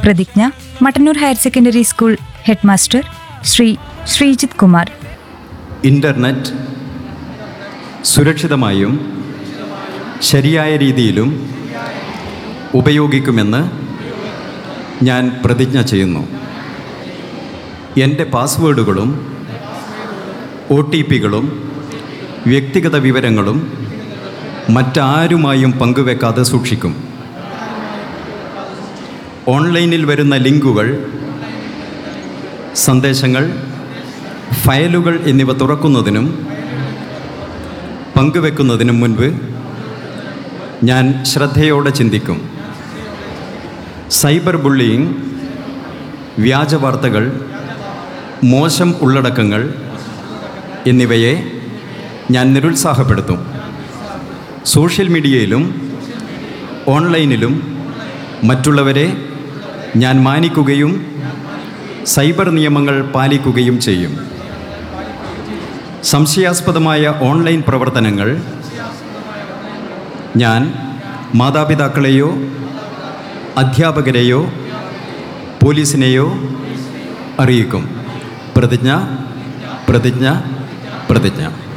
പ്രതിജ്ഞ Mattannur higher secondary school headmaster Sree Sreejith Kumar internet സുരക്ഷിതമായും ശരിയായ രീതിയിലും ഉപയോഗിക്കുമെന്ന് ഞാൻ പ്രതിജ്ഞ ചെയ്യുന്നു എൻ്റെ പാസ്വേഡുകളും ഒ ടി പികളും വ്യക്തിഗത വിവരങ്ങളും മറ്റാരുമായും പങ്കുവെക്കാതെ സൂക്ഷിക്കും ഓൺലൈനിൽ വരുന്ന ലിങ്കുകൾ സന്ദേശങ്ങൾ ഫയലുകൾ എന്നിവ തുറക്കുന്നതിനും പങ്കുവെക്കുന്നതിനും മുൻപ് ഞാൻ ശ്രദ്ധയോടെ ചിന്തിക്കും സൈബർ ബുള്ളിയിങ് വ്യാജ വാർത്തകൾ മോശം ഉള്ളടക്കങ്ങൾ എന്നിവയെ ഞാൻ നിരുത്സാഹപ്പെടുത്തും സോഷ്യൽ മീഡിയയിലും ഓൺലൈനിലും മറ്റുള്ളവരെ ഞാൻ മാനിക്കുകയും സൈബർ നിയമങ്ങൾ പാലിക്കുകയും ചെയ്യും സംശയാസ്പദമായ ഓൺലൈൻ പ്രവർത്തനങ്ങൾ ഞാൻ മാതാപിതാക്കളെയോ അധ്യാപകരെയോ പോലീസിനെയോ അറിയിക്കും പ്രതിജ്ഞ പ്രതിജ്ഞ പ്രതിജ്ഞ